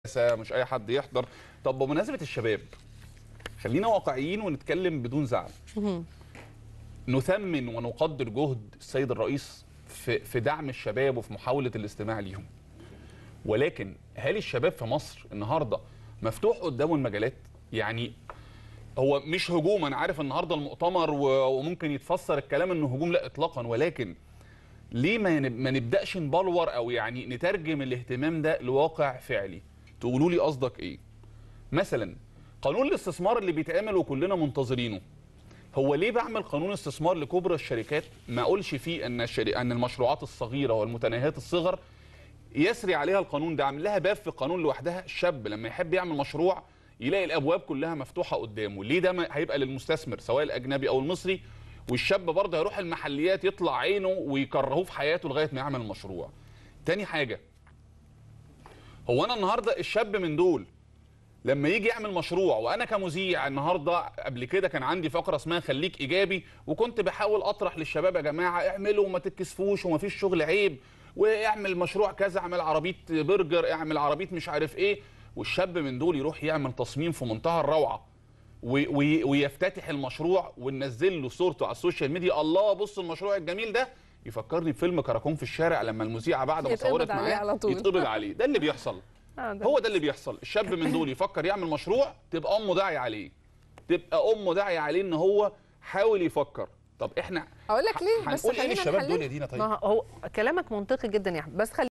مش اي حد يحضر طب بمناسبه الشباب خلينا واقعيين ونتكلم بدون زعل نثمن ونقدر جهد السيد الرئيس في في دعم الشباب وفي محاوله الاستماع ليهم ولكن هل الشباب في مصر النهارده مفتوح قدامه المجالات يعني هو مش هجوم انا عارف النهارده المؤتمر و- وممكن يتفسر الكلام انه هجوم لا اطلاقا ولكن ليه ما نب- ما نبداش نبلور او يعني نترجم الاهتمام ده لواقع فعلي تقولوا لي قصدك ايه مثلا قانون الاستثمار اللي بيتعمل وكلنا منتظرينه هو ليه بعمل قانون استثمار لكبرى الشركات ما اقولش فيه ان الشري... ان المشروعات الصغيره والمتناهيه الصغر يسري عليها القانون ده عامل لها باب في القانون لوحدها الشاب لما يحب يعمل مشروع يلاقي الابواب كلها مفتوحه قدامه ليه ده ما هيبقى للمستثمر سواء الاجنبي او المصري والشاب برضه هيروح المحليات يطلع عينه ويكرهوه في حياته لغايه ما يعمل المشروع تاني حاجه هو انا النهارده الشاب من دول لما يجي يعمل مشروع وانا كمذيع النهارده قبل كده كان عندي فقره اسمها خليك ايجابي وكنت بحاول اطرح للشباب يا جماعه اعملوا وما تتكسفوش وما فيش شغل عيب واعمل مشروع كذا اعمل عربيه برجر اعمل عربيه مش عارف ايه والشاب من دول يروح يعمل تصميم في منتهى الروعه و- وي- ويفتتح المشروع وننزل له صورته على السوشيال ميديا الله بص المشروع الجميل ده يفكرني بفيلم كراكون في الشارع لما المذيعه بعد ما يتقبض صورت عليه معاه على طول. يتقبض عليه ده اللي بيحصل آه، ده هو ده اللي بيحصل الشاب من دول يفكر يعمل مشروع تبقى امه داعيه عليه تبقى امه داعيه عليه ان هو حاول يفكر طب احنا اقول لك ليه بس هنقول ايه خلينا للشباب دول نحلل. يا دينا طيب ما هو كلامك منطقي جدا يا احمد بس خلينا